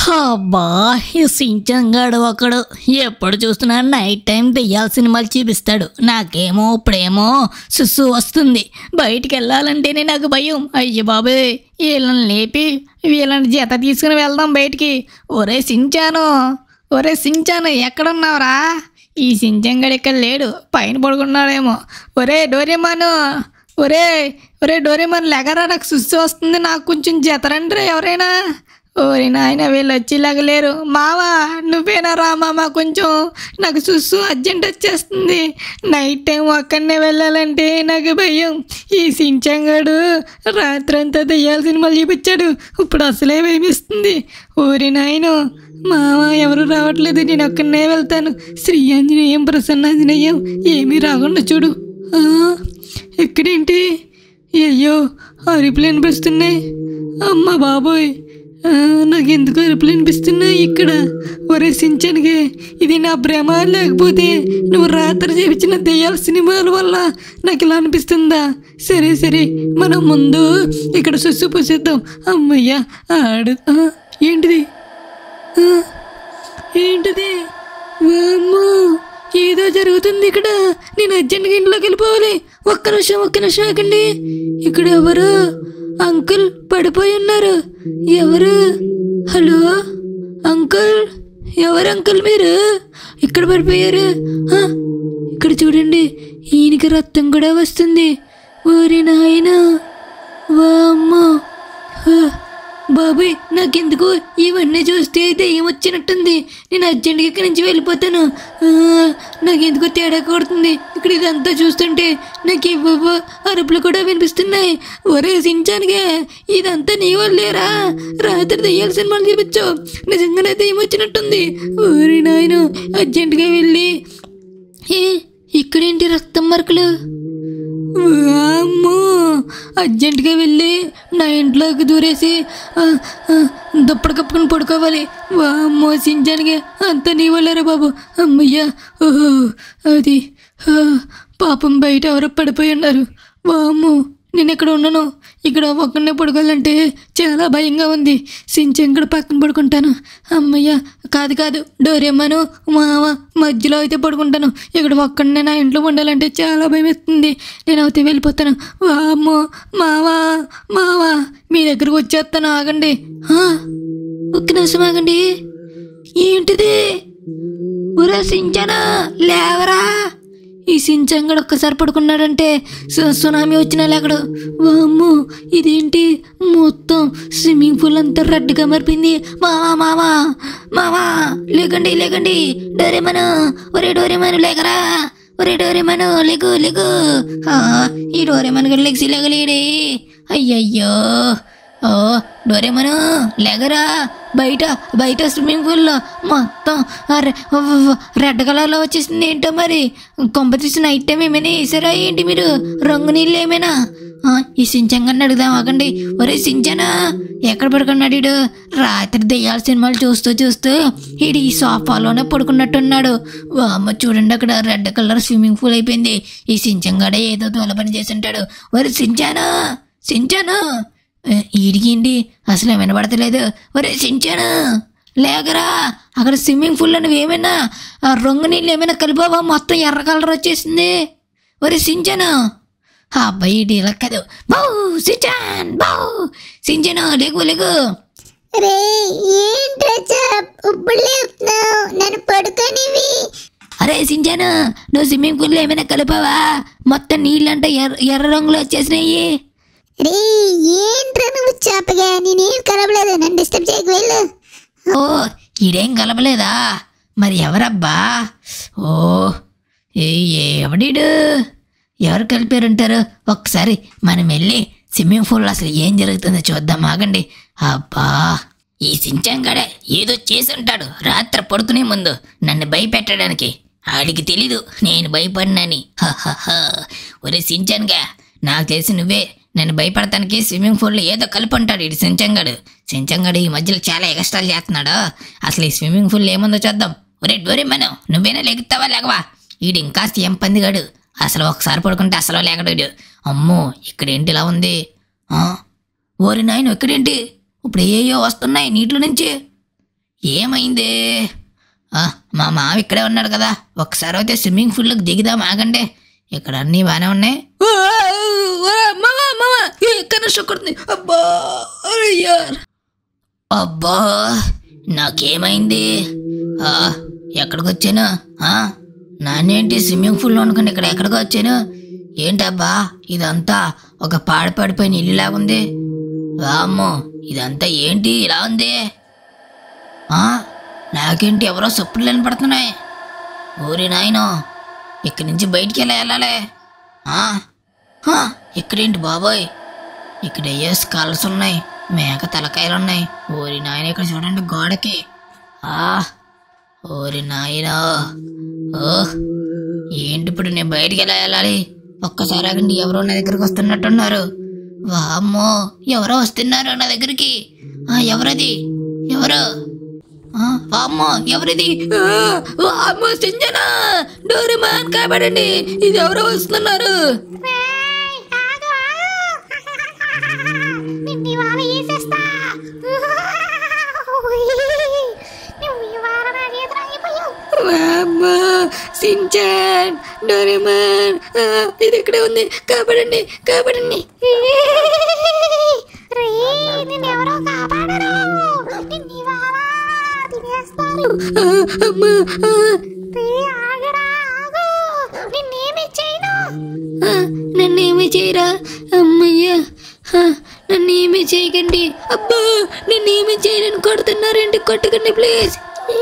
అబ్బా ఈ సించంగాడు ఒకడు ఎప్పుడు చూస్తున్నా నైట్ టైం దెయ్యాల సినిమాలు చూపిస్తాడు నాకేమో ఇప్పుడేమో సుస్సు వస్తుంది బయటికి వెళ్ళాలంటేనే నాకు భయం అయ్య బాబోయ్ వీళ్ళని లేపి వీళ్ళని జత తీసుకుని వెళ్దాం బయటికి ఒరే సించాను ఒరే సించాను ఎక్కడున్నావురా ఈ సించంగాడు ఇక్కడ లేడు పైన పడుకున్నాడేమో ఒరే డోరేమాను ఒరే ఒరే డోరేమాన్ లెగరా నాకు సుస్సు వస్తుంది నాకు కొంచెం జతరండి ఎవరైనా ఓరి నాయన వీళ్ళు వచ్చేలాగా లేరు మావా నువ్వేనా రా మామ కొంచెం నాకు సుస్సు అర్జెంట్ వచ్చేస్తుంది నైట్ టైం ఒక్కడనే వెళ్ళాలంటే నాకు భయం ఈ సించంగాడు రాత్రంతా దెయ్యాల సినిమాలు చూపించాడు ఇప్పుడు అసలే భయమిస్తుంది ఓరి నాయన మామ ఎవరు రావట్లేదు నేను ఒక్కడనే వెళ్తాను శ్రీ ఆంజనేయం ప్రసన్నాంజనేయం ఏమీ రాకుండా చూడు ఆ, ఇక్కడేంటి అయ్యో అరుపులు అనిపిస్తున్నాయి అమ్మ బాబోయ్ ఆ, నాకు ఎందుకు అరుపులు అనిపిస్తున్నాయి ఇక్కడ ఒరే సించనిగే ఇది నా భ్రమ లేకపోతే నువ్వు రాత్రి చేపించిన దెయ్యాల సినిమాల వల్ల నాకు ఇలా అనిపిస్తుందా సరే సరే మనం ముందు ఇక్కడ సుస్సు పూసేద్దాం అమ్మయ్యా ఆడు ఆ, ఏంటిది ఆ, ఏంటిది వామ్మో ఏదో జరుగుతుంది ఇక్కడ నేను అర్జెంట్గా ఇంట్లోకి వెళ్ళిపోవాలి ఒక్క నిమిషం ఒక్క నిమిషం ఆగండి ఇక్కడ ఎవరు అంకుల్ పడిపోయి ఉన్నారు ఎవరు హలో అంకుల్ ఎవరు అంకుల్ మీరు ఇక్కడ పడిపోయారు ఆ, ఇక్కడ చూడండి ఈయనకి రక్తం కూడా వస్తుంది ఓరి నాయన వామ్మో హ, బాబాయ్ నాకెందుకు ఇవన్నీ చూస్తే దెయ్యం వచ్చినట్టుంది నేను అర్జెంట్గా ఇక్కడి నుంచి వెళ్ళిపోతాను ఆ, నాకెందుకు తేడా కొడుతుంది ఇక్కడ ఇదంతా చూస్తుంటే నాకు ఇవ్వ అరుపులు కూడా వినిపిస్తున్నాయి ఒరే సించానిగా ఇదంతా నీ వల్లేరా రాత్రి దెయ్యాల సినిమాలు చూపించు నిజంగానే దెయ్యం వచ్చినట్టుంది ఊరి నాయన అర్జెంటుగా వెళ్ళి ఏ ఇక్కడేంటి రక్తం మరకలు వామ్మో అర్జెంటుగా వెళ్ళి నా ఇంట్లోకి దూరేసి ఆ, ఆ, దుప్పటి కప్పుకొని పడుకోవాలి వామ్మో సించానికి అంత నీ వల్లరా బాబు అమ్మయ్యా ఓహో అది ఆ, పాపం బయట ఎవరో పడిపోయి ఉన్నారు వామ్మో నేను ఇక్కడ ఉన్నాను ఇక్కడ ఒక్కడనే పడుకోవాలంటే చాలా భయంగా ఉంది సించం ఇక్కడ పక్కన పడుకుంటాను అమ్మయ్య కాదు కాదు డోరేమ్మను మావ మధ్యలో అయితే పడుకుంటాను ఇక్కడ ఒక్కడనే నా ఇంట్లో ఉండాలంటే చాలా భయం వేస్తుంది నేను అయితే వెళ్ళిపోతాను వామ్మో మావా మావా మీ దగ్గరకు వచ్చేస్తాను ఆగండి ఆ, ఒక్క నిమిషం ఆగండి ఏంటిది ఒరే సించనా లేవరా ఈ సించంగడు ఒక్కసారి పడుకున్నాడంటే సు- సునామీ వచ్చినా లేకడు వామ్మో ఇదేంటి మొత్తం స్విమ్మింగ్ పూల్ అంతా రెడ్గా మారిపోయింది మావా మావా మావా లేకండి లేకండి డోరేమను ఒరే డోరేమను లేకరా ఒరే డోరేమను లేకు లేకు ఆ, ఈ డోరేమన్ గడు లెగ్సి లేగలేడే అయ్యయ్యో ఓ డోరేమను లేగరా బయట బయట స్విమ్మింగ్ పూల్లో మొత్తం ఆ రె- వ- వ- రెడ్ కలర్లో వచ్చేసింది ఏంటో మరి కొంప తీసి నైట్ టైం ఏమైనా వేసారా ఏంటి మీరు రంగు నీళ్ళు ఏమైనా ఆ, ఈ సించంగాన్ని అడుగుదాం ఆగండి ఒరే సించనా ఎక్కడ పడుకున్నాడు ఈడు రాత్రి దెయ్యాల సినిమాలు చూస్తూ చూస్తూ ఈడు ఈ సోఫాలోనే పడుకున్నట్టున్నాడు అమ్మ చూడండి అక్కడ రెడ్ కలర్ స్విమ్మింగ్ పూల్ అయిపోయింది ఈ సించంగాడే ఏదో దూల పని చేసి ఉంటాడు ఒరే సించానా సించానా ఏ, ఈడికేంటి అసలు వినబడతలేదు ఒరే సించాను లేకరా అక్కడ స్విమ్మింగ్ పూల్లో నువ్వేమైనా ఆ రంగు నీళ్ళు ఏమైనా కలిపావా మొత్తం ఎర్ర కలర్ వచ్చేసింది ఒరే సించాను ఆ అబ్బాయి ఈడు ఇలా కాదు బౌ సించాన్ బౌ సించాను లేకు లేకు రే ఏంట్రా ఇప్పుడు లేపుతున్నావు నన్ను పడుకోనివి అరే సించాను నువ్వు స్విమ్మింగ్ పూల్లో ఏమైనా కలిపావా మొత్తం నీళ్ళంటే ఎర్ర ఎర్ర రంగులో వచ్చేసినాయి రే ఏంట్రా నువ్వు చెప్పగా నేనేం కలపలేదు నన్ను డిస్టర్బ్ చేయకు వెళ్ళు ఓ ఈడేం కలపలేదా మరి ఎవరబ్బా ఓ ఏ ఎవడీడు ఎవరు కలిపారంటారు ఒక్కసారి మనం వెళ్ళి స్విమ్మింగ్ పూల్ అసలు ఏం జరుగుతుందో చూద్దాం ఆగండి అబ్బా ఈ సించంగాడే ఏదో చేసి ఉంటాడు రాత్రి పడుకునే ముందు నన్ను భయపెట్టడానికి ఆడికి తెలీదు నేను భయపడినని హహహ. ఒరే సించన్గా నాకు తెలిసి నువ్వే నన్ను భయపడటానికి స్విమ్మింగ్ పూల్లో ఏదో కలిపి ఉంటాడు ఇటు సించంగాడు సించంగాడు ఈ మధ్యలో చాలా ఎగస్ట్రాలు చేస్తున్నాడు అసలు ఈ స్విమ్మింగ్ పూల్ ఏముందో చూద్దాం ఒరే డోరే మనం నువ్వేనా లెగుతావా లేకవా ఈడు ఇంకా సీఎం పందిగాడు అసలు ఒకసారి పడుకుంటే అసలు లేకడు ఈడు. అమ్మో ఇక్కడేంటి ఇలా ఉంది ఆ? ఓరి నాయన ఇక్కడేంటి ఇప్పుడు ఏయో వస్తున్నాయి నీటిలో నుంచి ఏమైంది ఆ, మా మామ ఇక్కడే ఉన్నాడు కదా ఒకసారి అయితే స్విమ్మింగ్ పూల్లోకి దిగుదాం ఆగండి ఇక్కడ అన్నీ బాగానే ఉన్నాయి అబ్బా అయ్యార్ అబ్బా నాకేమైంది ఆ, ఎక్కడికి వచ్చాను ఆ, నానేంటి స్విమ్మింగ్ పూల్ అనుకుని ఇక్కడ ఎక్కడికి వచ్చాను ఏంటబ్బా ఇదంతా ఒక పాడిపడిపోయిన ఇల్లులాగా ఉంది వామ్మో ఇదంతా ఏంటి ఇలా ఉంది ఆ, నాకేంటి ఎవరో సప్పులు వినపడుతున్నాయి ఊరి నాయనో ఇక్కడి నుంచి బయటికి ఎలా వెళ్ళాలి ఆ, ఆ, ఇక్కడేంటి బాబోయ్ ఇక్కడ అయ్యే స్కాల్స్ ఉన్నాయి మేక తలకాయలు ఉన్నాయి ఊరి నాయన ఇక్కడ చూడండి గోడకి ఆ ఓరి నాయనో ఓహ్ ఏంటి ఇప్పుడు నేను బయటికి ఎలా వెళ్ళాలి ఒక్కసారి ఆగండి ఎవరో నా దగ్గరికి వస్తున్నట్టున్నారు వామ్మో ఎవరో వస్తున్నారు నా దగ్గరికి ఆ ఎవరది ఎవరు ఆ, వామ్మో ఎవరిది ఆ, వామ్మో సింజన డోరేమాన్ కాపాడండి ఇది ఎవరో వస్తున్నారు రేయ్, ఆగు, ఆగు. నిన్ను ఇవాళ వేసేస్తా నువ్వు ఇవాళ నా చేతిలో అయిపోయావు వామ్మో సించాన్ డోరేమాన్ ఆ, ఇది ఇక్కడే ఉంది కాపాడండి కాపాడండి రే నిన్నెవరో కాపాడరు నిన్ను ఇవాళ తినేస్తారు ఆ, అమ్మా ఆ, రే ఆగరా ఆగు నిన్నేమి చేయను ఆ, నన్నేమీ చేయరా అమ్మయ్యా ఆ, నన్నేమీ చేయకండి అబ్బా నన్నేమీ చేయనని కొడుతున్నారండి కొట్టకండి ప్లీజ్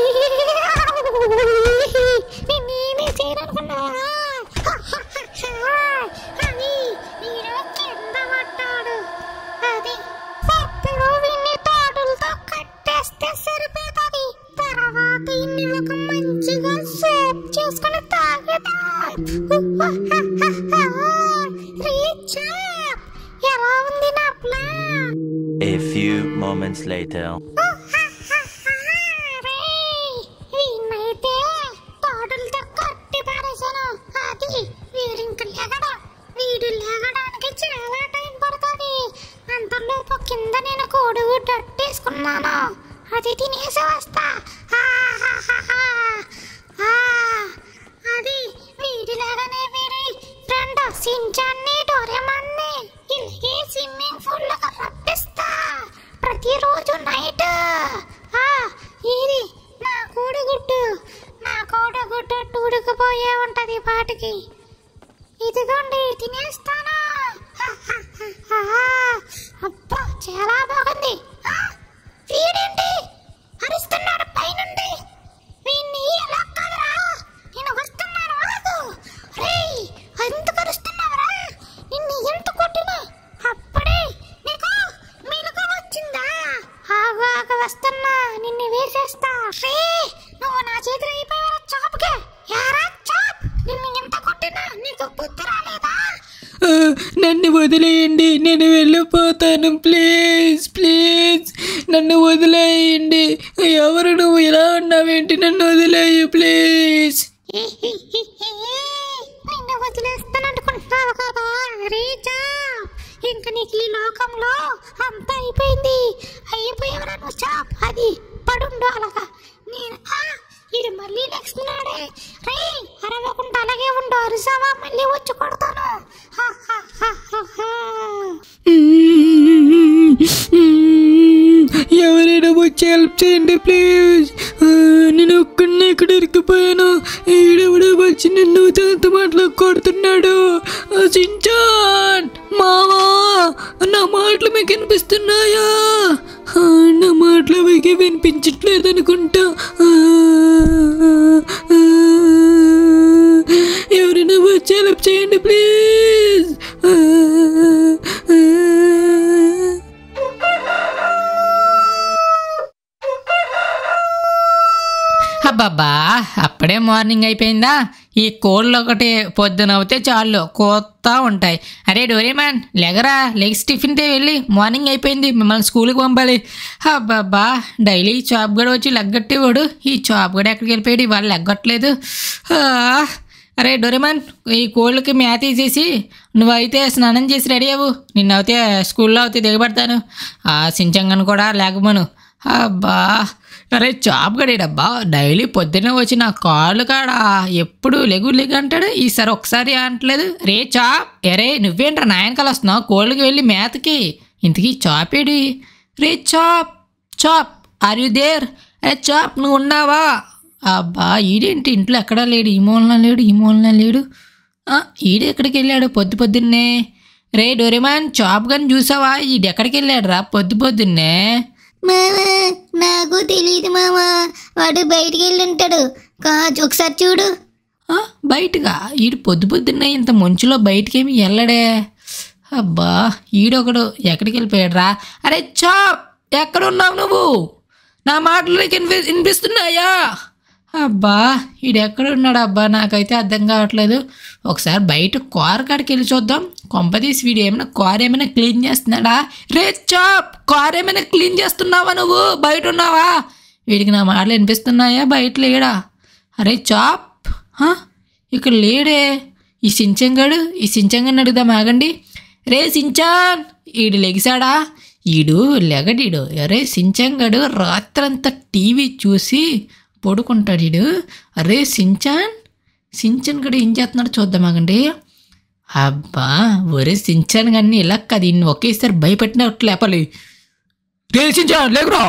నిన్నేమి చేయనుకున్నావా అని నేను కింద పడ్డాడు అది అప్పుడు విన్ని తోటలతో కట్టేస్తే సరిపోతుంది తర్వాత ఇన్ని ఒక మంచిగా సేవ్ చేసుకుని తాగేదా రీచ్ ఎలా ఉంది నా plan A few moments later. వీణైతే తోటలతో కట్టి పారేశాను అది వీడింక లేగడ వీడు లేగడానికి చాలా టైం పడుతుంది అంతలోపు కింద నేను కోడిగుడ్డు అట్టేసుకున్నాను అది తినేసి వస్తా ఆహాహాహా. ఆ, అది వీడిలాగానే వీడి ఫ్రెండ్ సించాన్ని డోరేమాన్ని ఇలాగే స్విమ్మింగ్ పూల్ లో రప్పిస్తా ప్రతిరోజు నైట్ ఆ ఇది నా కోడిగుడ్డు నా కోడిగుడ్డు టూడుకుపోయే ఉంటది పాటికి ఇదిగోండి తినేస్తాను అబ్బా చాలా బాగుంది ఆ, వీడేంటి అరుస్తున్నాడు పైనుండి వీణ్ణి ఎలా కాదురా నేను వస్తున్నాను ఆగు రేయ్ ఎందుకు అరుస్తున్నావురా నిన్ను ఎంత కొట్టినా అప్పుడే నీకు మెలకు వచ్చిందా ఆగు ఆగు వస్తున్నా నిన్ను వేసేస్తా రే నువ్వు నా చేతిలో అయిపోయావా చాపుకే యారా చాప్ నిన్ను ఎంత కొట్టినా నీకు బుద్ధి రాలేదా ఆ, నన్ను వదిలేయండి నేను వెళ్ళిపోతాను ప్లీజ్ ప్లీజ్ నన్ను వదిలేయండి ఎవరు నువ్వు ఇలా ఉన్నావేంటి నన్ను వదిలేయి ప్లీజ్ నిన్ను వదిలేస్తాననుకుంటున్నావు కదా రీచా ఇంక నీకు ఈ లోకంలో అంత అయిపోయింది అయిపోయావురా నువ్వు చాప్ అది పడుండు అలాగా నేను ఆ, ఇది మళ్ళీ నెక్స్ట్ నాడే రే అరవకుండా అలాగే ఉండు అరిసావా మళ్ళీ వచ్చి కొడతాను హా, హా, హా, హా, హా. ఎవరైనా వచ్చి హెల్ప్ చేయండి ప్లీజ్ ఆ, నేను ఒక్కడిని ఇక్కడ ఇరికిపోయాను ఈడెవడో వచ్చి నన్ను తనతో మాటలు కొడుతున్నాడు ఆ, సించాన్ మావా నా మాటలు మీకు వినిపిస్తున్నాయా ఆ, నా మాటలు మీకు వినిపించట్లేదు అనుకుంటా ఆ, ఆ, ఎవరైనా వచ్చి హెల్ప్ చేయండి ప్లీజ్ ఆ, ఆ. అబ్బబ్బా అప్పుడే మార్నింగ్ అయిపోయిందా ఈ కోళ్ళు ఒకటి పొద్దున అవుతే చాలు కోత్తా ఉంటాయి అరే డోరేమాన్ లెగరా లెగ్స్ టిఫిన్తే వెళ్ళి మార్నింగ్ అయిపోయింది మిమ్మల్ని స్కూల్కి పంపాలి అబ్బబ్బా డైలీ చాప్ గడ వచ్చి లెగ్గట్టేవాడు ఈ చాప్ గడ ఎక్కడికి వెళ్ళిపోయాడు ఇవాళ లెగ్గట్లేదు ఆ, అరే డోరేమాన్ ఈ కోళ్ళకి మేత తీసేసి నువ్వైతే స్నానం చేసి రెడీ అవ్వు నిన్నైతే స్కూల్లో అయితే దిగబడతాను ఆ సించంగను కూడా లేకపోను అబ్బా అరే చాప్ గడేడబ్బా డైలీ పొద్దున్నే వచ్చి నా కాళ్ళు కాడ ఎప్పుడు లెగు లెగు అంటాడు ఈసారి ఒకసారి అంటలేదు రే చాప్ ఎరే నువ్వేంట్రా నాయనకాల వస్తున్నావు కోళ్ళకి వెళ్ళి మేతకి ఇంతకీ చాపేడి రే చాప్ చాప్ ఆర్ యు దేర్ అరే చాప్ నువ్వు ఉన్నావా అబ్బా ఈడేంటి ఇంట్లో ఎక్కడా లేడు ఈ మూలన లేడు ఈ మూలన లేడు ఆ, ఈడు ఎక్కడికి వెళ్ళాడు పొద్దు పొద్దున్నే రే డోరేమాన్ చాప్ గని చూసావా ఈడు ఎక్కడికి వెళ్ళాడు రా పొద్దు పొద్దున్నే మామా నాకు తెలియదు మామా వాడు బయటికి వెళ్ళి ఉంటాడు కా- ఒకసారి చూడు ఆ, బయటగా ఈడు పొద్దు పొద్దున్నే ఇంత మంచులో బయటికేమి వెళ్ళడే అబ్బా ఈడొకడు ఎక్కడికి వెళ్ళిపోయాడు రా అరే చాప్ ఎక్కడున్నావు నువ్వు నా మాటలు నీకు వినిపి వినిపిస్తున్నాయా అబ్బా ఈడు ఎక్కడున్నాడు అబ్బా నాకైతే అర్థం కావట్లేదు ఒకసారి బయట కార్ కాడికి వెళ్ళి చూద్దాం కొంపదీసి వీడు ఏమైనా కార్ ఏమైనా క్లీన్ చేస్తున్నాడా రే చాప్ కార్ ఏమైనా క్లీన్ చేస్తున్నావా నువ్వు బయట ఉన్నావా వీడికి నా మాటలు వినిపిస్తున్నాయా బయట లేడా అరే చాప్ హా? ఇక్కడ లేడే ఈ సించంగాడు ఈ సించంగాని అడుగుదాం ఆగండి రే సించాన్ ఈడు లెగిసాడా ఈడు లెగడీడు అరే సించంగాడు రాత్రంతా టీవీ చూసి పడుకుంటాడు ఈడు అరే సించాన్ సించన్ గడు ఏం చేస్తున్నాడు చూద్దాం ఆగండి అబ్బా ఒరే సించాన్ కానీ ఇలా కాదు ఇన్ని ఒకేసారి భయపెట్టినట్టు లేపాలి రే సించాన్ లేకురా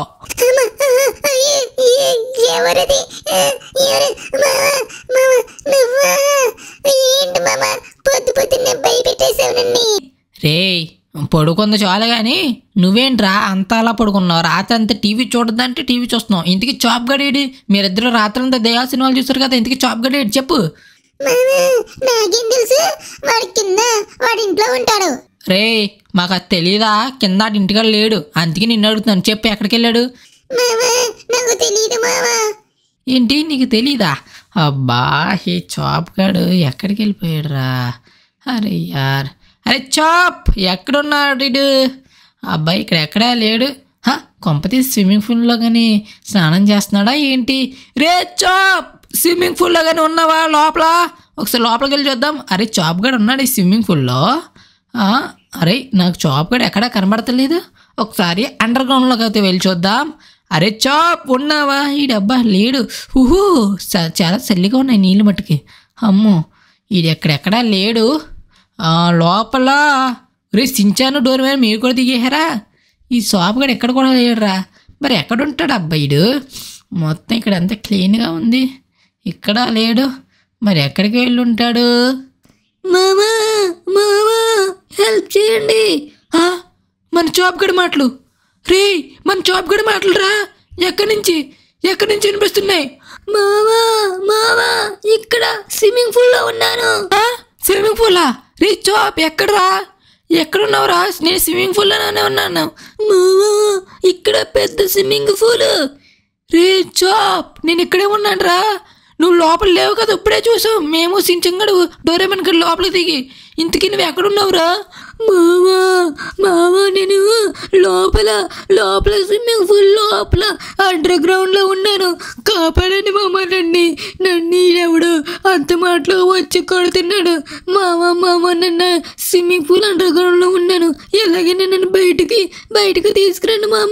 ఎవరది ఎవరు మామా మామా నువ్వా ఏంటి మామా పొద్దు పొద్దున్నే భయపెట్టేశావు నన్ను రే పడుకుంది చాలు కానీ నువ్వేంట్రా అంత అలా పడుకున్నావు రాత్రి అంతా టీవీ చూడదంటే టీవీ చూస్తున్నావు ఇంతకీ చాప్ గడేడి మీరిద్దరు రాత్రి అంతా దయా సినిమాలు చూస్తారు కదా ఇంతకీ చాప్ గడేడి చెప్పు మామా నాకేం తెలుసు వాడి కింద వాడి ఇంట్లో ఉంటాడు రే మాకు అది తెలీదా కింద ఆడి ఇంటికాడ లేడు అందుకే నిన్ను అడుగుతున్నాను చెప్పు ఎక్కడికి వెళ్ళాడు మామా నాకు తెలియదు మామా ఏంటి నీకు తెలీదా అబ్బా ఈ చాప్ గాడు ఎక్కడికి వెళ్ళిపోయాడు రా అరే యార్ అరే చాప్ ఎక్కడున్నాడు ఇడు అబ్బాయి ఇక్కడ ఎక్కడా లేడు హ, కొంపతి స్విమ్మింగ్ పూల్లో కానీ స్నానం చేస్తున్నాడా ఏంటి రే చాప్ స్విమ్మింగ్ పూల్లో కానీ ఉన్నావా లోపల ఒకసారి లోపలికి వెళ్ళి చూద్దాం అరే చాప్ గడు ఉన్నాడు ఈ స్విమ్మింగ్ పూల్లో ఆ, అరే నాకు చాప్ గడు ఎక్కడా కనబడతలేదు ఒకసారి అండర్ గ్రౌండ్లోకి అయితే వెళ్ళి చూద్దాం అరే చాప్ ఉన్నావా ఈ డబ్బా లేడు ఊహూ చ- చాలా చల్లిగా ఉన్నాయి నీళ్ళు మట్టుకి అమ్మో ఇది ఎక్కడెక్కడా లేడు ఆ, లోపల రే సించాను డోర్ మీద మీరు కూడా దిగేహారా ఈ షాప్ గడు ఎక్కడ కూడా లేడురా మరి ఎక్కడ ఉంటాడు అబ్బాయిడు మొత్తం ఇక్కడ అంతా క్లీన్గా ఉంది ఇక్కడ లేడు మరి ఎక్కడికి వెళ్ళి ఉంటాడు మామా మామా హెల్ప్ చేయండి ఆ, మన చాప్ గడి మాటలు రే మన చాప్ గడి మాటలు రా ఎక్కడి నుంచి ఎక్కడి నుంచి వినిపిస్తున్నాయి మావా మావా ఇక్కడ స్విమ్మింగ్ పూల్లో ఉన్నాను స్విమ్మింగ్ పూలా రే చాప్ ఎక్కడరా ఎక్కడున్నావురా నేను స్విమ్మింగ్ పూల్లోనే ఉన్నాను మావా ఇక్కడ పెద్ద స్విమ్మింగ్ పూల్ రే చాప్ నేను ఇక్కడే ఉన్నాను రా నువ్వు లోపల లేవు కదా ఇప్పుడే చూసావు మేము సించంగడు డోరేమన్ గడు లోపలికి దిగి ఇంతకీ నువ్వు ఎక్కడున్నావురా మావా మావా నేను లోపల లోపల స్విమ్మింగ్ పూల్ లోపల అండర్ గ్రౌండ్లో ఉన్నాను కాపాడండి మామ నన్ను నన్ను ఎవడు అంత మాటలో వచ్చి కొడుతున్నాడు మామ మామ నన్ను స్విమ్మింగ్ పూల్ అండర్ గ్రౌండ్లో ఉన్నాను ఎలాగైనా నన్ను బయటికి బయటకు తీసుకురండి మామ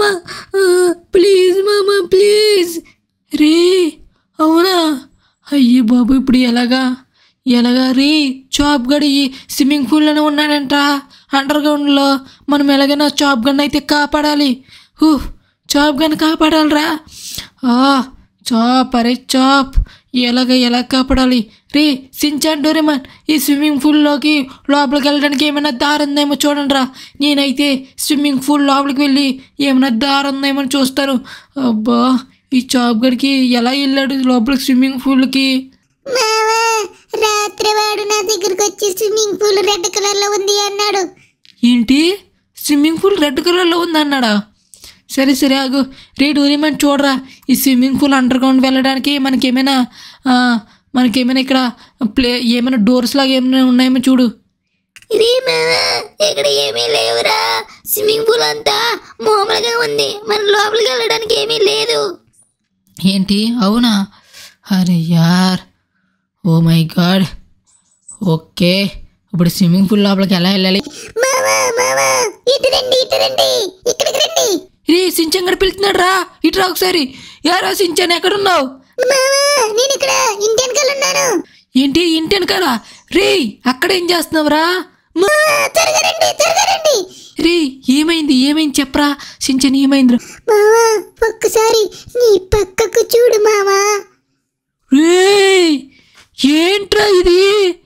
ప్లీజ్ మామ ప్లీజ్ రే అవునా అయ్యో బాబు ఇప్పుడు ఎలాగా ఎలాగా రే చాప్ గడి స్విమ్మింగ్ పూల్లోనే ఉన్నాడంట అండర్ గ్రౌండ్లో మనం ఎలాగైనా చాప్ గన్ అయితే కాపాడాలి హూ చాప్ గన్ కాపాడాలిరా ఆ చాప్ అరే చాప్ ఎలాగ ఎలా కాపాడాలి రే సించాన్ డోరేమాన్ ఈ స్విమ్మింగ్ పూల్లోకి లోపలికి వెళ్ళడానికి ఏమైనా దారి ఉందేమో చూడండి రా నేనైతే స్విమ్మింగ్ పూల్ లోపలికి వెళ్ళి ఏమైనా దారి ఉందేమో అని చూస్తాను అబ్బా ఈ చాప్ గడికి ఎలా వెళ్ళాడు లోపలికి స్విమ్మింగ్ పూల్కి మావా రాత్రి వాడు నా దగ్గరకు వచ్చి స్విమ్మింగ్ పూల్ రెడ్ కలర్ లో ఉంది అన్నాడు ఏంటి స్విమ్మింగ్ పూల్ రెడ్ కలర్లో ఉందన్నాడా సరే సరే ఆగు రే డోరేమాన్ చూడరా ఈ స్విమ్మింగ్ పూల్ అండర్ గ్రౌండ్ వెళ్ళడానికి మనకి ఏమైనా ఆ, మనకి ఏమైనా ఇక్కడ ప్లే ఏమైనా డోర్స్ లాగా ఏమైనా ఉన్నాయేమో చూడు రే మావా ఇక్కడ ఏమీ లేవురా స్విమ్మింగ్ పూల్ అంతా మామూలుగా ఉంది మన లోపలికి వెళ్ళడానికి ఏమీ లేదు ఏంటి అవునా అరే యార్ ఓ మై గాడ్ ఓకే ఇప్పుడు స్విమ్మింగ్ పూల్ లోపలికి ఎలా వెళ్ళాలి మావా మావా ఇటు రండి ఇటు రండి ఇక్కడికి రండి రే సించన్ గడ పిలుస్తున్నాడు రా ఇటు రా ఒకసారి యారా సించన్ ఎక్కడున్నావు మామా నేను ఇక్కడ ఇంటి వెనకాల ఉన్నాను ఏంటి ఇంటి వెనకాల రే అక్కడ ఏం చేస్తున్నావురా మ- మామా, త్వరగా రండి త్వరగా రండి రే ఏమైంది ఏమైంది చెప్పరా సించన్ ఏమైంది మామా ఒక్కసారి నీ పక్కకు చూడు మామా రే ఏంట్రా ఇది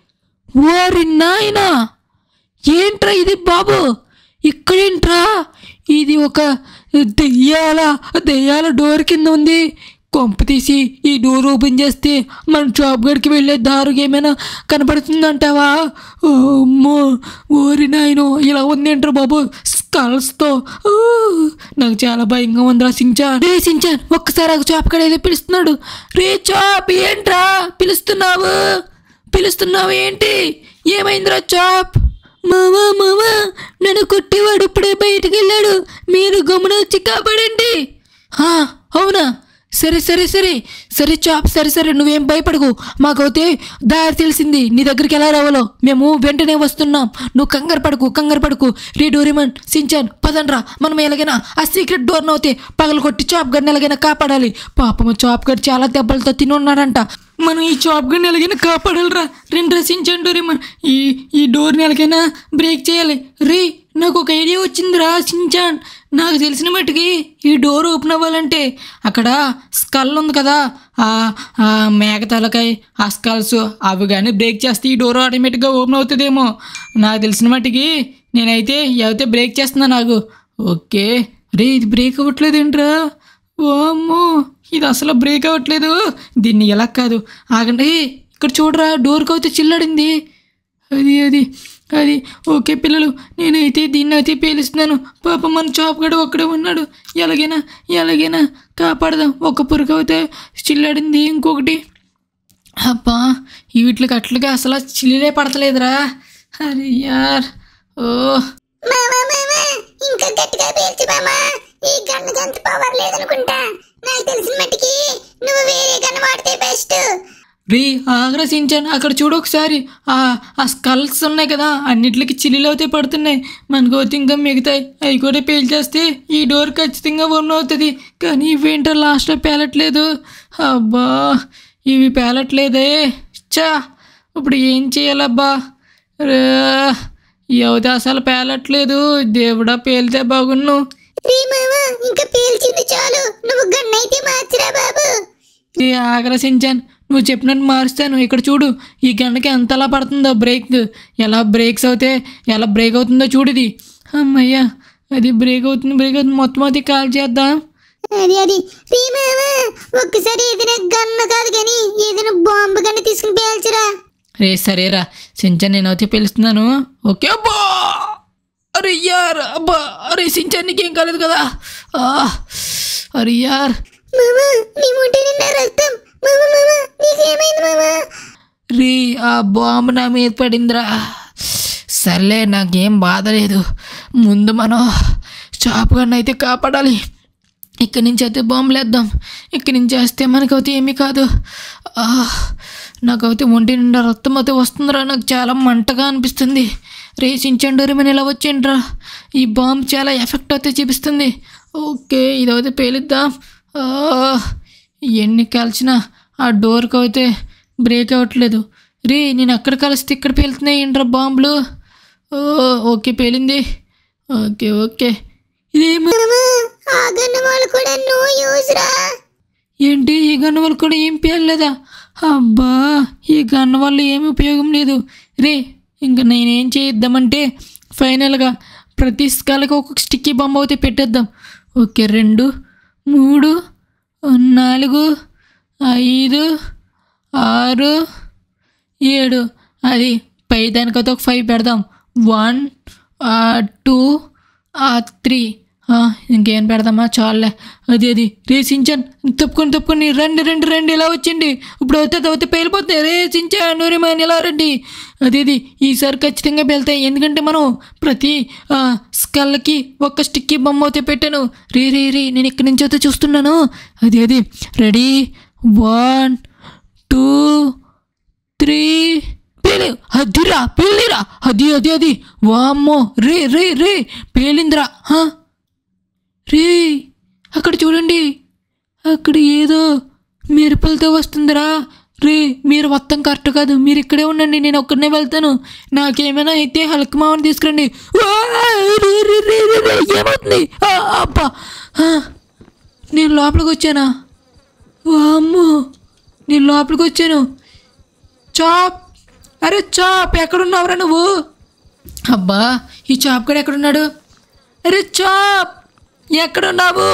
ఓరి నాయనా ఏంట్రా ఇది బాబు ఇక్కడేంట్రా ఇది ఒక దెయ్యాల దెయ్యాల డోర్ కింద ఉంది కొంప తీసి ఈ డోర్ ఓపెన్ చేస్తే మన షాప్ గడికి వెళ్ళే దారుగా ఏమైనా కనపడుతుందంటావా ఓ అమ్మో ఓరి నాయనో ఇలా ఉందేంట్రా బాబు స్కల్స్తో ఊ, నాకు చాలా భయంగా ఉందిరా సించాన్ రే సించాన్ ఒక్కసారి ఆ చాప్ కడ ఏదో పిలుస్తున్నాడు రే చాప్ ఏంట్రా పిలుస్తున్నావు పిలుస్తున్నావు ఏంటి ఏమైందిరా చాప్ మామా మామా నన్ను కొట్టేవాడు ఇప్పుడే బయటికి వెళ్ళాడు మీరు గమన వచ్చి కాపాడండి "ఆ, అవునా సరే సరే సరే సరే చాప్ సరే సరే నువ్వేం భయపడకు మాకైతే దారి తెలిసింది నీ దగ్గరికి ఎలా రావాలో మేము వెంటనే వస్తున్నాం నువ్వు కంగారు పడకు కంగారు పడకు రే డోరిమన్ సించాన్ పదండ్రా మనం ఎలాగైనా ఆ సీక్రెట్ డోర్ నవ్వుతే పగలు కొట్టి చాప్ గడిని ఎలాగైనా కాపాడాలి పాపము చాప్ గడి చాలా దెబ్బలతో తిని ఉన్నాడంట మనం ఈ చాప్ గడిని ఎలాగైనా కాపాడాలిరా రెండు సించాన్ డోరిమన్ ఈ ఈ డోర్ని ఎలాగైనా బ్రేక్ చేయాలి రే నాకు ఒక ఐడియా వచ్చిందిరా సించాన్ నాకు తెలిసిన మట్టుకి ఈ డోర్ ఓపెన్ అవ్వాలంటే అక్కడ స్కల్ ఉంది కదా ఆ ఆ మేక తలకాయ ఆ స్కల్స్ అవి కానీ బ్రేక్ చేస్తే ఈ డోర్ ఆటోమేటిక్గా ఓపెన్ అవుతుందేమో నాకు తెలిసిన మట్టుకి నేనైతే అయితే బ్రేక్ చేస్తున్నా నాకు ఓకే రే ఇది బ్రేక్ అవ్వట్లేదు ఏంట్రా ఓమ్మో ఇది అసలు బ్రేక్ అవ్వట్లేదు దీన్ని ఎలా కాదు ఆగండి ఇక్కడ చూడరా డోర్కి అయితే చిల్లడింది అది అది అది ఓకే పిల్లలు నేనైతే దీన్ని అయితే పేలుస్తున్నాను పాప మన చాప్ గడు ఒక్కడే ఉన్నాడు ఎలాగైనా ఎలాగైనా కాపాడదాం ఒక పురుగు అయితే చిల్లాడింది ఇంకొకటి అబ్బా ఈ వీటికి అట్లుగా అసలు చిల్లిలే పడతలేదురా అరే యార్ ఓ మామా మామా ఇంకా గట్టిగా పేల్చు మామా ఈ గన్ను గంత పవర్ లేదనుకుంటా నాకు తెలిసిన మట్టికి నువ్వు వేరే గన్ను వాడితే బెస్ట్ రీ ఆగ్రసించాను అక్కడ చూడు ఒకసారి ఆ ఆ స్కల్స్ ఉన్నాయి కదా అన్నిటికి చిల్లులు అయితే పడుతున్నాయి మనకు అయితే ఇంకా మిగతాయి అవి కూడా పేల్చేస్తే ఈ డోర్ ఖచ్చితంగా ఓన్ అవుతుంది కానీ ఇవేంటో లాస్ట్లో పేలట్లేదు అబ్బా ఇవి పేలట్లేదే చా ఇప్పుడు ఏం చేయాలబ్బా రే ఎవది అసలు పేలట్లేదు దేవుడా పేలితే బాగున్ను రీ మామా ఇంకా పేల్చింది చాలు నువ్వు గన్ను అయితే మార్చిరా బాబు ఇది ఆగ్రసించాను నువ్వు చెప్పినట్టు మారుస్తాను ఇక్కడ చూడు ఈ గంటకి ఎంతలా పడుతుందో బ్రేక్ ఎలా బ్రేక్స్ అవుతే ఎలా బ్రేక్ అవుతుందో చూడు ఇది అమ్మయ్యా అది బ్రేక్ అవుతుంది బ్రేక్ అవుతుంది మొత్తం అది కాల్ చేద్దాం అది అది రీ మామా ఒక్కసారి ఏదైనా గన్ను కాదు కానీ ఏదైనా బాంబు గన్ను తీసుకుని పేల్చురా రే సరేరా సించన్ నేనైతే పిలుస్తున్నాను ఓకే అబ్బా అరే యార్ అబ్బా అరే సించన్ నీకేం కాలేదు కదా ఆ, అరే యార్ మామా నీ ముట్టి నిండా రక్తం మామా మామా నీకేమైంది మామా రీ ఆ బాంబు నా మీద పడిందిరా సర్లే నాకేం బాధ లేదు ముందు మనం షాప్ గన్న అయితే కాపాడాలి ఇక్కడి నుంచి అయితే బాంబులు వేద్దాం ఇక్కడి నుంచి వేస్తే మనకైతే ఏమీ కాదు ఆ, నాకైతే ఒంటి నిండా రక్తం అయితే వస్తుందిరా నాకు చాలా మంటగా అనిపిస్తుంది రేసించండి మన ఇలా వచ్చిండ్రా ఈ బాంబు చాలా ఎఫెక్ట్ అయితే చూపిస్తుంది ఓకే ఇదైతే పేలిద్దాం ఆ, ఎన్ని కాల్చినా ఆ డోర్కి అయితే బ్రేక్ అవ్వట్లేదు రే నేను అక్కడ కలిస్తే ఇక్కడ పేలుతున్నాయి ఏంట్రా బాంబులు ఓ ఓకే పేలింది ఓకే ఓకే ఇదేమో మామా ఆ గన్ను వాళ్ళు కూడా నో యూజ్ రా ఏంటి ఈ గన్ను వల్ల కూడా ఏం పేర్లేదా అబ్బా ఈ గన్ను వల్ల ఏమి ఉపయోగం లేదు రే ఇంకా నేనేం చేద్దామంటే ఫైనల్గా ప్రతి స్కాలకి ఒక్కొక్క స్టిక్కీ బొమ్మ అయితే పెట్టేద్దాం ఓకే రెండు మూడు నాలుగు ఐదు ఆరు ఏడు అది పై దానికైతే ఒక ఫైవ్ పెడదాం వన్ టూ త్రీ ఇంకేం పెడదామా చాలే అది అది రే సించాన్ తప్పుకొని తప్పుకొని రండి రండి రండి ఇలా వచ్చిండి ఇప్పుడు అవుతే అవుతే పేలిపోతున్నాయి రే సించాన్ నూరిమాన్ ఇలా రండి అది అది ఈసారి ఖచ్చితంగా పేలుతాయి ఎందుకంటే మనం ప్రతి ఆ, స్కల్కి ఒక్క స్టిక్కీ బొమ్మ అయితే పెట్టాను రే రే రే నేను ఇక్కడి నుంచి అయితే చూస్తున్నాను అది అది రెడీ వన్ టూ త్రీ పేలు అదిరా పేలిరా అది అది అది వామ్మో రే రే రే పేలిందిరా హా? రే అక్కడ చూడండి అక్కడ ఏదో మెరుపులతో వస్తుందిరా రే మీరు మొత్తం కరెక్ట్ కాదు మీరు ఇక్కడే ఉండండి నేను ఒక్కడనే వెళ్తాను నాకేమైనా అయితే హల్క్ మామని తీసుకురండి ఆ, రే, రే, రే, రే, రే, ఏమవుతుంది ఆ, అబ్బా ఆ, నేను లోపలికి వచ్చానా వామ్మో నేను లోపలికి వచ్చాను చాప్ అరే చాప్ ఎక్కడున్నావురా నువ్వు అబ్బా ఈ చాప్ కూడా ఎక్కడున్నాడు అరే చాప్ ఎక్కడున్నావు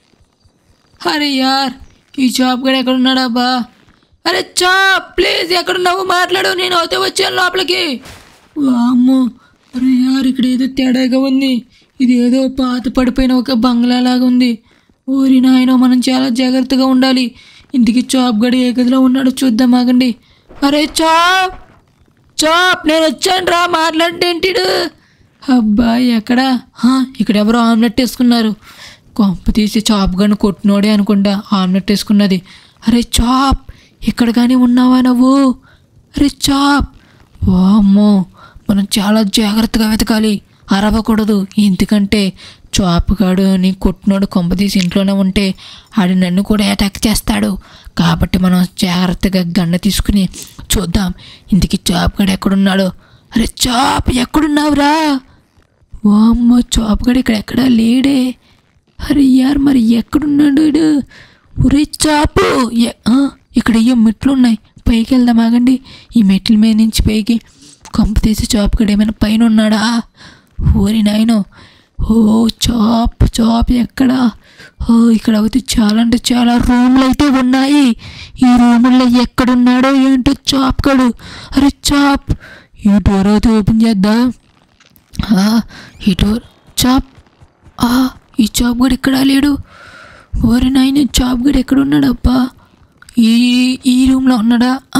అరే యార్ ఈ చాప్ కూడా ఎక్కడున్నాడు అబ్బా అరే చాప్ ప్లీజ్ ఎక్కడున్నావు మాట్లాడు నేను అవుతే వచ్చాను లోపలికి వామ్మో అరే యార్ ఇక్కడ ఏదో తేడాగా ఉంది ఇది ఏదో పాత పడిపోయిన ఒక బంగ్లా లాగా ఉంది ఊరి నాయన మనం చాలా జాగ్రత్తగా ఉండాలి ఇంటికి చాప్ గడి ఏ గదిలో ఉన్నాడో చూద్దాం ఆగండి అరే చాప్ చాప్ నేను వచ్చాను రా మాట్లాడేంటిడు అబ్బా ఎక్కడా హా, ఇక్కడ ఎవరో ఆమ్లెట్ వేసుకున్నారు కొంప తీసి చాప్ గన్ను కొట్టినోడే అనుకుంటా ఆమ్లెట్ వేసుకున్నది అరే చాప్ ఇక్కడ కానీ ఉన్నావా నువ్వు అరే చాప్ వామ్మో మనం చాలా జాగ్రత్తగా వెతకాలి అరవకూడదు ఎందుకంటే చాపుగాడు నీ కొట్టినోడు కొంపదీసి ఇంట్లోనే ఉంటే ఆడు నన్ను కూడా అటాక్ చేస్తాడు కాబట్టి మనం జాగ్రత్తగా గన్న తీసుకుని చూద్దాం ఇంటికి చాపుగాడు ఎక్కడున్నాడు అరే చాప్ ఎక్కడున్నావురా వామ్మో చాపుగాడు ఇక్కడ ఎక్కడా లేడే అరే యార్ మరి ఎక్కడున్నాడు వీడు? ఒరే చాపు ఎ- ఆ, ఇక్కడ అయ్యో మెట్లు ఉన్నాయి పైకి వెళ్దాం ఆగండి ఈ మెట్ల మీద నుంచి పైకి కొంప తీసి చాపుగాడు ఏమైనా పైన ఉన్నాడా ఓరి నాయనో ఓ చాప్ చాప్ ఎక్కడా ఓ ఇక్కడ అయితే చాలా అంటే చాలా రూమ్లు అయితే ఉన్నాయి ఈ రూముల్లో ఎక్కడున్నాడో ఏంటో చాప్ గడు అరే చాప్ ఈ డోర్ అయితే ఓపెన్ చేద్దాం ఆ, ఈ డోర్ చాప్ ఆ, ఈ చాప్ గడు ఎక్కడా లేడు ఓరి నాయన చాప్ గడు ఎక్కడ ఉన్నాడు అబ్బా ఈ ఈ రూమ్లో ఉన్నాడా ఆ,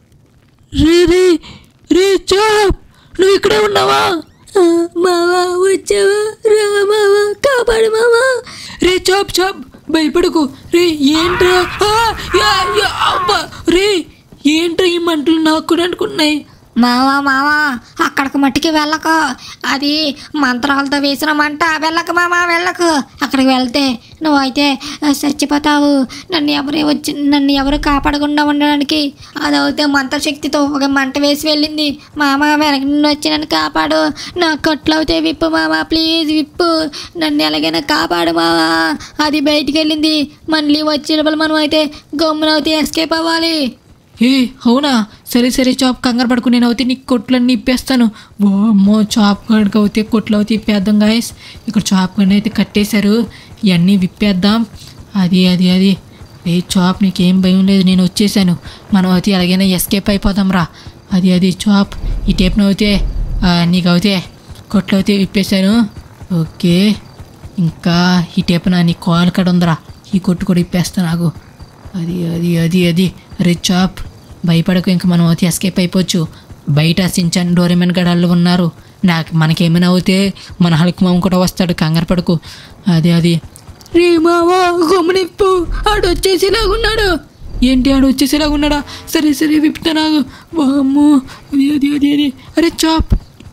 రే రే రే చాప్ నువ్వు ఇక్కడే ఉన్నావా ఆ, మావా వచ్చావా రా మావా కాపాడు మావా రే చాప్ చాప్ భయపడకు రే ఏంట్రా ఆ, యా, యా, అబ్బా రే ఏంట్రా ఈ మంటలు నాకు కూడా అనుకున్నాయి మావా మావా అక్కడికి మట్టికి వెళ్ళకు అది మంత్రాలతో వేసిన మంట వెళ్ళకు మావా వెళ్ళకు అక్కడికి వెళ్తే నువ్వైతే ఆ, చచ్చిపోతావు నన్ను ఎవరు వచ్చి నన్ను ఎవరు కాపాడకుండా ఉండడానికి అదైతే మంత్రశక్తితో ఒక మంట వేసి వెళ్ళింది మామ వెనక నుండి వచ్చి నన్ను కాపాడు నా కట్లు అవుతే విప్పు మామ ప్లీజ్ విప్పు నన్ను ఎలాగైనా కాపాడు మావా అది బయటికి వెళ్ళింది మళ్ళీ వచ్చినప్పుడు మనం అయితే గమ్మునవుతే ఎస్కేప్ అవ్వాలి ఏ అవునా సరే సరే చాప్ కంగారు పడుకు నేను అయితే నీకు కొట్లన్నీ ఇప్పేస్తాను ఓ అమ్మో చాప్ కనుక అయితే కొట్లు అయితే ఇప్పేద్దాం గాయస్ ఇక్కడ చాప్ కన్నా అయితే కట్టేశారు ఇవన్నీ విప్పేద్దాం అది అది అది ఏ చాప్ నీకేం భయం లేదు నేను వచ్చేసాను మనం అయితే ఎలాగైనా ఎస్కేప్ అయిపోదాం రా అది అది చాప్ ఈ టేప్ను అయితే ఆ, నీకు అయితే కొట్లు అయితే విప్పేశాను ఓకే ఇంకా ఈ టేప్ నా నీ కాల్ కడ ఉందిరా ఈ కొట్టు కూడా ఇప్పేస్తా నాకు అది అది అది అది అరే చాప్ భయపడకు ఇంక మనం అయితే ఎస్కేప్ అయిపోవచ్చు బయట సించన్ డోరేమన్ గడాళ్ళు ఉన్నారు నాకు మనకేమైనా అవుతే మన హల్క్ మామ కూడా వస్తాడు కంగారు పడకు అది అది రే మావా గమనిప్పు ఆడు వచ్చేసేలాగున్నాడు ఏంటి ఆడు వచ్చేసేలాగున్నాడా సరే సరే విప్పుతాను వామ్మో అది అది అది అది అరే చాప్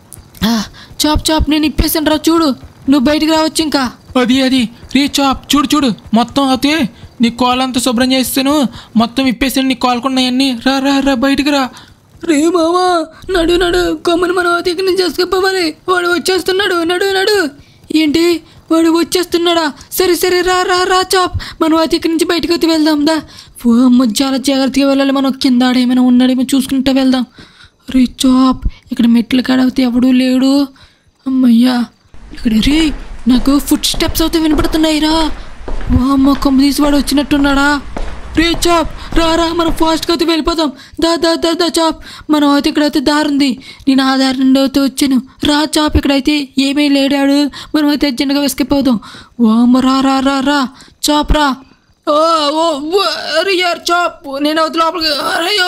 ఆ, చాప్ చాప్ నేను ఇప్పేసాను రా చూడు నువ్వు బయటికి రావచ్చు ఇంకా అది అది రే చాప్ చూడు చూడు మొత్తం అయితే నీ కాల్ అంతా శుభ్రం చేస్తాను మొత్తం ఇప్పేసాను నీ కాల్కున్నాయన్నీ రా రా రా బయటికి రా రే మామా నడు నడు కొమ్మని మనం దగ్గర నుంచి చేసుకుపోవాలి వాడు వచ్చేస్తున్నాడు నడు నడు ఏంటి వాడు వచ్చేస్తున్నాడా సరే సరే రా రా రా చాప్ మనం అతి ఇక్కడి నుంచి బయటకు వచ్చి వెళ్దాం దా ఓ అమ్మ చాలా జాగ్రత్తగా వెళ్ళాలి మనం కింద ఆడేమైనా ఉన్నాడేమో చూసుకుంటూ వెళ్దాం రే చాప్ ఇక్కడ మెట్లు కాడవుతే ఎవడూ లేడు అమ్మయ్యా ఇక్కడ రే నాకు ఫుడ్ స్టెప్స్ అయితే వినపడుతున్నాయి రా ఓ అమ్మ కొమ్మ తీసి వాడు వచ్చినట్టున్నాడా రే చాప్ రా రా మనం ఫాస్ట్గా అయితే వెళ్ళిపోదాం దా దా దా దా చాప్ మనం అయితే ఇక్కడైతే దారి ఉంది నేను ఆ దారి నుండి అయితే వచ్చాను రా చాప్ ఇక్కడైతే ఏమీ లేడాడు మనం అయితే అర్జెంట్గా వెసుకపోదాం ఓ అమ్మ రా రా రా రా చాప్ రా ఓ ఓ ఓ, అరే యార్ చాప్ నేను అవుతు లోపలికి అయ్యో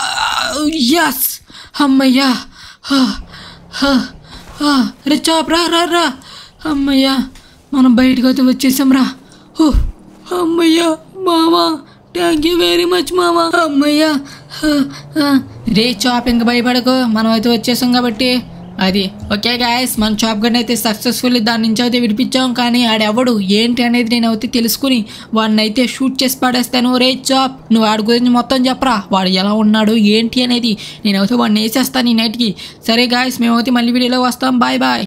ఎస్ అమ్మయ్యా హా, హా, హా. అరే చాప్ రా రా రా అమ్మయ్యా మనం బయటకు అయితే వచ్చేసాం రా ఓ అమ్మయ్యా మామా థ్యాంక్ యూ వెరీ మచ్ మామా అమ్మయ్యా హ, హ. రే చాప్ ఇంక భయపడకు మనం అయితే వచ్చేసాం కాబట్టి అది ఓకే గాయస్ మన షాప్ గన్ అయితే సక్సెస్ఫుల్ దాని నుంచి అయితే విడిపించాం కానీ ఆడెవడు ఏంటి అనేది నేను అయితే తెలుసుకుని వాడిని అయితే షూట్ చేసి పడేస్తాను రే చాప్ నువ్వు వాడి గురించి మొత్తం చెప్పరా వాడు ఎలా ఉన్నాడు ఏంటి అనేది నేనైతే వాడిని వేసేస్తాను ఈ నైట్కి సరే గాయస్ మేమైతే మళ్ళీ వీడియోలో వస్తాం బాయ్ బాయ్